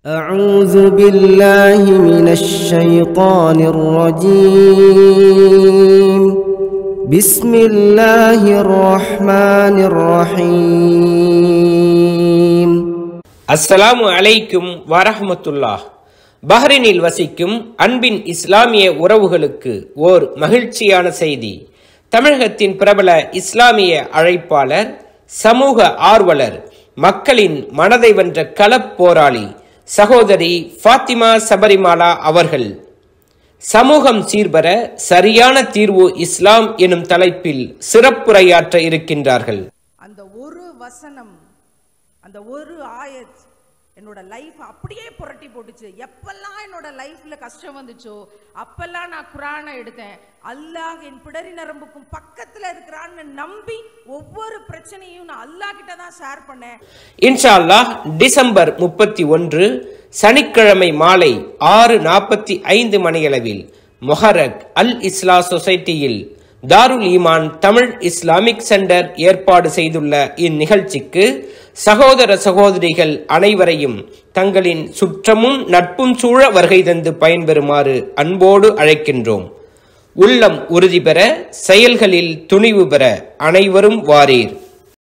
أعوذ بالله من الشيطان الرجيم بسم الله الرحمن الرحيم அஸ்ஸலாமு அலைக்கும் வரஹ்மத்துல்லாஹ் பஹ்ரைனில் வசிக்கும் அன்பின் இஸ்லாமிய உறவுகளுக்கு ஓர் மகிழ்ச்சியான செய்தி தமிழகத்தின் பிரபல இஸ்லாமிய அழைப்பாளர் சமூக ஆர்வலர் மக்களின் மனதை வென்ற களப் போராளி சகோதரி ஃபாத்திமா சபரிமாலா அவர்கள் சமூகம் சீர்பர சரியான தீர்வு இஸ்லாம் எனும் தலைப்பில் சிறப்புரையாற்ற இருக்கின்றார்கள் அந்த ஒரு வசனம் அந்த ஒரு ஆயத் என்னோட லைஃப் அப்படியே புரட்டி போட்டுச்சு எப்பெல்லாம் என்னோட லைஃப்ல கஷ்டம் வந்துச்சோ அப்பெல்லாம் நான் குரானை எடுத்தேன் அல்லாஹ் என் பிடரி நரம்புக்கும் பக்கத்துல இருக்கிறான்னு நம்பி ஒவ்வொரு பிரச்சனையும் நான் அல்லாஹ் கிட்ட தான் ஷேர் பண்ணேன் இன்ஷா அல்லாஹ் டிசம்பர் முப்பத்தி ஒன்று சனிக்கிழமை மாலை ஆறு நாற்பத்தி ஐந்து மணியளவில் மொஹரக் அல் இஸ்லா சொசைட்டியில் தாருல் ஈமான் தமிழ் இஸ்லாமிக் சென்டர் ஏற்பாடு செய்துள்ள இந்நிகழ்ச்சிக்கு சகோதர சகோதரிகள் அனைவரையும் தங்களின் சுற்றமும் நட்பும் சூழ வருகை தந்து பயன்பெறுமாறு அன்போடு அழைக்கின்றோம் உள்ளம் உறுதி பெற செயல்களில் துணிவு பெற அனைவரும் வாரீர்